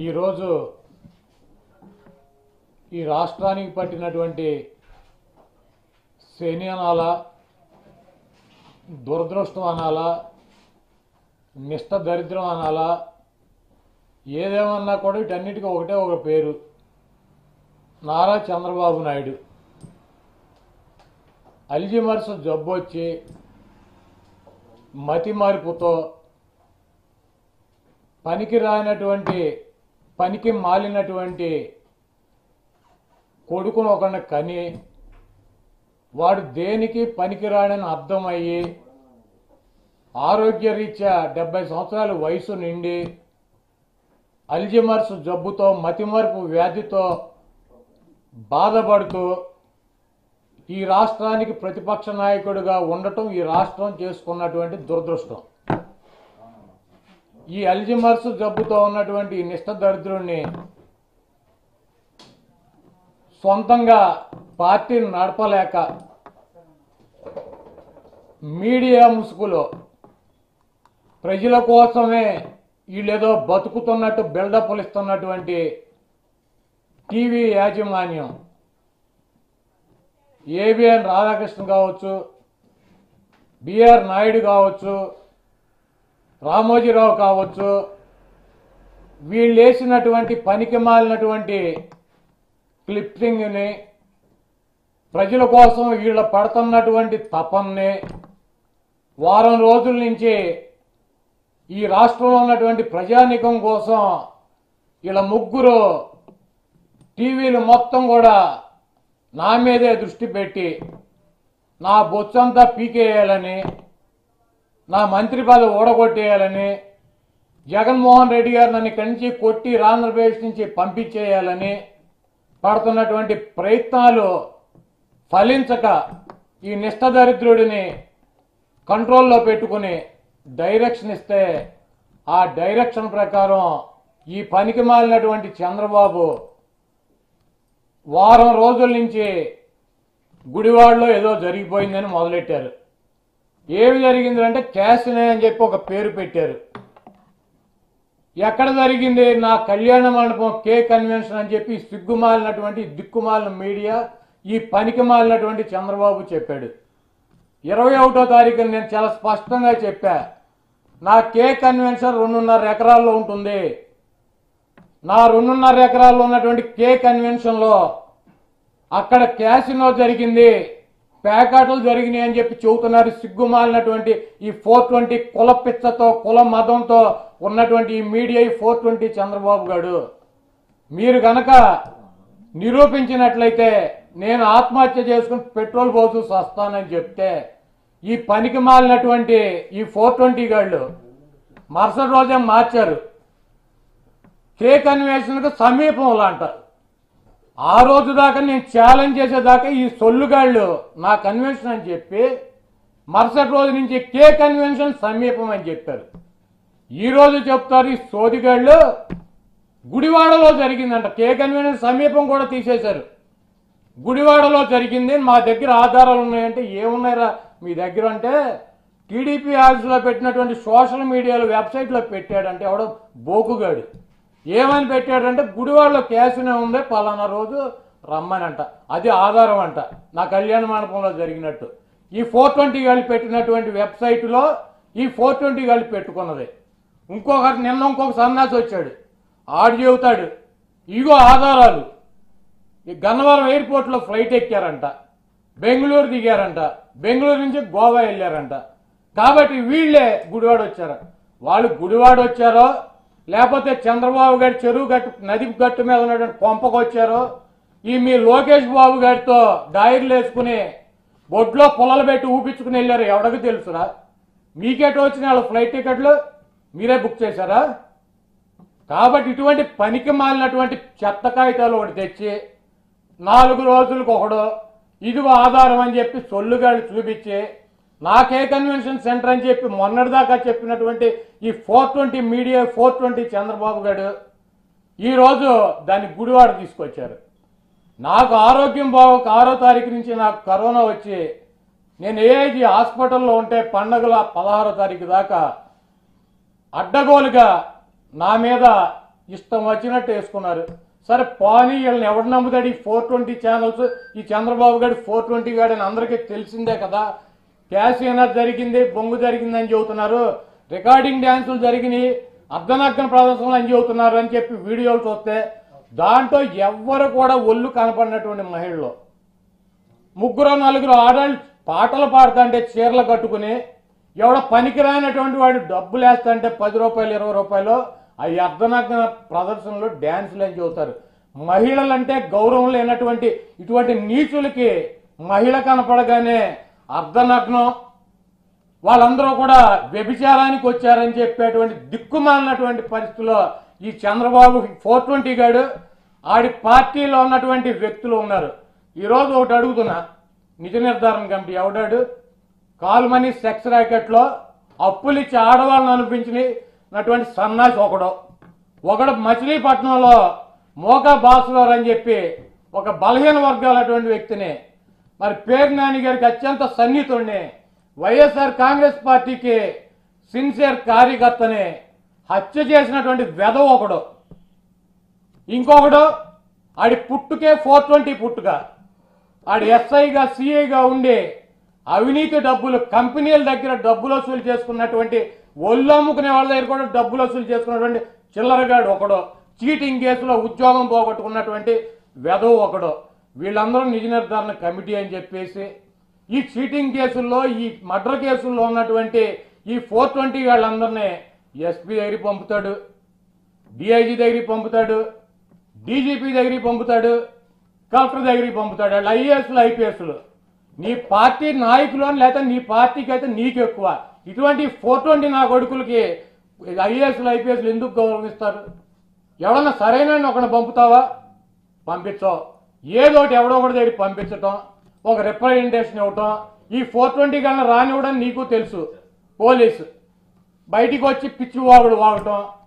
ఈరోజు ఈ రాష్ట్రానికి పట్టినటువంటి శని అనాలా దురదృష్టం అనాలా నిష్ట దరిద్రం అనాలా ఏదేమన్నా కూడా వీటన్నిటికీ ఒకటే ఒక పేరు నారా చంద్రబాబు నాయుడు అల్జిమర్స్ జబ్బు వచ్చి మతి మార్పుతో పనికి రానటువంటి పనికి మాలినటువంటి కొడుకును ఒకరిని కని వాడు దేనికి పనికిరాడని అర్థమయ్యి ఆరోగ్యరీత్యా డెబ్బై సంవత్సరాల వయసు నిండి అల్జిమర్స్ జబ్బుతో మతిమరుపు వ్యాధితో బాధపడుతూ ఈ రాష్ట్రానికి ప్రతిపక్ష నాయకుడిగా ఉండటం ఈ రాష్ట్రం చేసుకున్నటువంటి దురదృష్టం ఈ అల్జిమర్స్ జబ్బుతో ఉన్నటువంటి ఈ నిష్ట దరిద్రుణ్ణి సొంతంగా పార్టీని నడపలేక మీడియా ముసుగులో ప్రజల కోసమే వీళ్ళేదో బతుకుతున్నట్టు బిల్డప్లు ఇస్తున్నటువంటి టీవీ యాజమాన్యం ఏబిఎన్ రాధాకృష్ణ కావచ్చు బిఆర్ నాయుడు కావచ్చు రామోజీరావు కావచ్చు వీళ్ళు వేసినటువంటి పనికి మాలినటువంటి క్లిప్పింగ్ని ప్రజల కోసం వీళ్ళ పడుతున్నటువంటి తపన్ని వారం రోజుల నుంచి ఈ రాష్ట్రంలో ఉన్నటువంటి ప్రజానికం కోసం వీళ్ళ ముగ్గురు టీవీలు మొత్తం కూడా నా మీదే దృష్టి పెట్టి నా బొచ్చంతా పీకేయాలని నా మంత్రి పదవి ఓడగొట్టేయాలని జగన్మోహన్ రెడ్డి గారు నన్ను ఇక్కడి నుంచి కొట్టి ఆంధ్రప్రదేశ్ నుంచి పంపించేయాలని పడుతున్నటువంటి ప్రయత్నాలు ఫలించక ఈ నిష్టదరిద్రుడిని కంట్రోల్లో పెట్టుకుని డైరెక్షన్ ఇస్తే ఆ డైరెక్షన్ ప్రకారం ఈ పనికి మాలినటువంటి చంద్రబాబు వారం రోజుల నుంచి గుడివాడలో ఏదో జరిగిపోయిందని మొదలెట్టారు ఏమి జరిగిందంటే క్యాసినే అని చెప్పి ఒక పేరు పెట్టారు ఎక్కడ జరిగింది నా కళ్యాణ మండపం కే కన్వెన్షన్ అని చెప్పి సిగ్గుమాలినటువంటి దిక్కుమాలిన మీడియా ఈ పనికి మాలినటువంటి చంద్రబాబు చెప్పాడు ఇరవై ఒకటో తారీఖున నేను చాలా స్పష్టంగా చెప్పా నా కే కన్వెన్షన్ రెండున్నర ఎకరాల్లో ఉంటుంది నా రెండున్నర ఎకరాల్లో ఉన్నటువంటి కే కన్వెన్షన్లో అక్కడ క్యాసినో జరిగింది ప్యాకాటలు జరిగినాయి అని చెప్పి చెబుతున్నారు సిగ్గుమాలినటువంటి ఈ ఫోర్ ట్వంటీ కుల పిచ్చతో కుల మతంతో ఉన్నటువంటి ఈ మీడియా ఈ ఫోర్ ట్వంటీ చంద్రబాబు గారు మీరు గనక నిరూపించినట్లయితే నేను ఆత్మహత్య చేసుకుని పెట్రోల్ పోతూ వస్తానని చెప్తే ఈ పనికి మాలినటువంటి ఈ ఫోర్ ట్వంటీ గాళ్ళు మరుసటి రోజే మార్చారు కే కన్వెన్షన్కు సమీపంలో అంటారు ఆ రోజు దాకా నేను ఛాలెంజ్ చేసేదాకా ఈ సొల్లుగాళ్ళు నా కన్వెన్షన్ అని చెప్పి మరుసటి రోజు నుంచి కే కన్వెన్షన్ సమీపం అని చెప్పారు ఈ రోజు చెప్తారు ఈ సోదిగాళ్ళు గుడివాడలో జరిగిందంట కే కన్వెన్షన్ సమీపం కూడా తీసేశారు గుడివాడలో జరిగింది మా దగ్గర ఆధారాలు ఉన్నాయంటే ఏమున్నాయిరా మీ దగ్గర అంటే టీడీపీ ఆఫీసులో పెట్టినటువంటి సోషల్ మీడియాలో వెబ్సైట్లో పెట్టాడంటే ఎవడో బోకుగాడు ఏమని పెట్టాడంటే గుడివాడలో క్యాసినే ఉంది పలానా రోజు రమ్మనంట అది ఆధారం అంట నా కళ్యాణ మండపంలో జరిగినట్టు ఈ ఫోర్ ట్వంటీ గాళ్ళు పెట్టినటువంటి వెబ్సైట్లో ఈ ఫోర్ ట్వంటీ గాళ్ళు పెట్టుకున్నది ఇంకొకటి నిన్న ఇంకొక సన్నాసి వచ్చాడు ఆడు చెబుతాడు ఇగో ఆధారాలు ఈ గన్నవరం ఎయిర్పోర్ట్లో ఫ్లైట్ ఎక్కారంట బెంగళూరు దిగారంట బెంగళూరు నుంచి గోవా వెళ్ళారంట కాబట్టి వీళ్ళే గుడివాడ వచ్చారు వాళ్ళు గుడివాడ వచ్చారో లేకపోతే చంద్రబాబు గారి చెరువు గట్టు నది గట్టు మీద ఉన్నటువంటి కొంపకు వచ్చారో ఈ మీ లోకేష్ బాబు గారితో డైర్లు వేసుకుని బొడ్లో పొలలు పెట్టి ఊపించుకుని వెళ్ళారు ఎవరికి తెలుసురా మీకేట వచ్చిన వాళ్ళ ఫ్లైట్ టికెట్లు మీరే బుక్ చేశారా కాబట్టి ఇటువంటి పనికి మాలినటువంటి చెత్త కాగితాలు ఒకటి తెచ్చి నాలుగు రోజులకు ఒకడు ఇదిగో ఆధారం అని చెప్పి సొల్లుగాళ్ళు చూపించి నాకే కన్వెన్షన్ సెంటర్ అని చెప్పి మొన్నటిదాకా చెప్పినటువంటి ఈ four twenty media four twenty Chandrababu గారు ఈరోజు దాన్ని గుడివాడ తీసుకొచ్చారు నాకు ఆరోగ్యం బాగోక ఆరో తారీఖు నుంచి నాకు కరోనా వచ్చి నేను ఏఐజీ హాస్పిటల్లో ఉంటే పండగల పదహారో తారీఖు దాకా అడ్డగోలుగా నా మీద ఇష్టం వచ్చినట్టు వేసుకున్నారు సరే పోనీ వీళ్ళని ఎవడు నమ్ముతాడు ఈ ఫోర్ ట్వంటీ ఛానల్స్ ఈ చంద్రబాబు గారి ఫోర్ ట్వంటీ గారు అని అందరికీ తెలిసిందే కదా క్యాసియనా జరిగింది బొంగు జరిగిందని చెబుతున్నారు రికార్డింగ్ డ్యాన్సులు జరిగినాయి అర్ధనగ్న ప్రదర్శనలు అని చెబుతున్నారు అని చెప్పి వీడియోలు చూస్తే దాంట్లో ఎవ్వరు కూడా ఒళ్ళు కనపడినటువంటి మహిళలు ముగ్గురు నలుగురు ఆడవాళ్ళు పాటలు పాడుతుంటే చీరలు కట్టుకుని ఎవడో పనికిరానటువంటి వాడు డబ్బులు వేస్తుంటే పది రూపాయలు ఇరవై రూపాయలు అవి అర్ధనగ్న ప్రదర్శనలు డ్యాన్సులు అని చెబుతారు మహిళలంటే గౌరవం లేనటువంటి ఇటువంటి నీచులకి మహిళ కనపడగానే అర్ధనగ్నం వాళ్ళందరూ కూడా వ్యభిచారానికి వచ్చారని చెప్పేటువంటి దిక్కుమాలినటువంటి పరిస్థితిలో ఈ చంద్రబాబు ఫోర్ ట్వంటీ గాడు ఆడి పార్టీలో ఉన్నటువంటి వ్యక్తులు ఉన్నారు ఈరోజు ఒకటి అడుగుతున్నా నిజ నిర్ధారణ కమిటీ ఎవడాడు కాల్మనీ సెక్స్ ర్యాకెట్లో అప్పులు ఇచ్చి ఆడవాళ్ళని అనిపించినటువంటి సన్నాసి ఒకడు ఒకడు మచిలీపట్నంలో మోకా బాసువారు అని చెప్పి ఒక బలహీన వర్గాలటువంటి వ్యక్తిని మరి పేరు నాని గారికి అత్యంత సన్నిహితుడిని వైఎస్ఆర్ కాంగ్రెస్ పార్టీకి సిన్సియర్ కార్యకర్తని హత్య చేసినటువంటి వెధవ ఒకడు ఇంకొకడు ఆడి పుట్టుకే ఫోర్ ట్వంటీ పుట్టుక ఆడి ఎస్ఐగా సిఐగా ఉండి అవినీతి డబ్బులు కంపెనీల దగ్గర డబ్బులు వసూలు చేసుకున్నటువంటి ఒళ్ళు అమ్ముకునే వాళ్ళ దగ్గర కూడా డబ్బులు వసూలు చేసుకున్నటువంటి చిల్లరగాడు ఒకడు చీటింగ్ కేసులో ఉద్యోగం పోగొట్టుకున్నటువంటి వెధవ ఒకడు వీళ్ళందరూ నిజ నిర్ధారణ కమిటీ అని చెప్పేసి ఈ చీటింగ్ కేసుల్లో ఈ మర్డర్ కేసుల్లో ఉన్నటువంటి ఈ ఫోర్ ట్వంటీ వాళ్ళందరినీ ఎస్పీ దగ్గరికి పంపుతాడు డిఐజీ దగ్గరికి పంపుతాడు డీజీపీ దగ్గరికి పంపుతాడు కలెక్టర్ దగ్గరికి పంపుతాడు వాళ్ళు ఐఏఎస్లు ఐపీఎస్లు నీ పార్టీ నాయకులు లేకపోతే నీ పార్టీకి అయితే నీకు ఎక్కువ ఇటువంటి ఫోర్ ట్వంటీ నా కొడుకులకి ఐఏఎస్లు ఐపీఎస్లు ఎందుకు గౌరవిస్తారు ఎవడన్నా సరైన ఒకరిని పంపుతావా పంపించవు ఏదో ఒకటి ఎవడో ఒకటి దగ్గరికి పంపించటం ఒక రిప్రజెంటేషన్ ఇవ్వటం ఈ ఫోర్ ట్వంటీ కన్నా రానివ్వడం నీకు తెలుసు పోలీసు బయటికి వచ్చి పిచ్చి వాగుడు వాగటం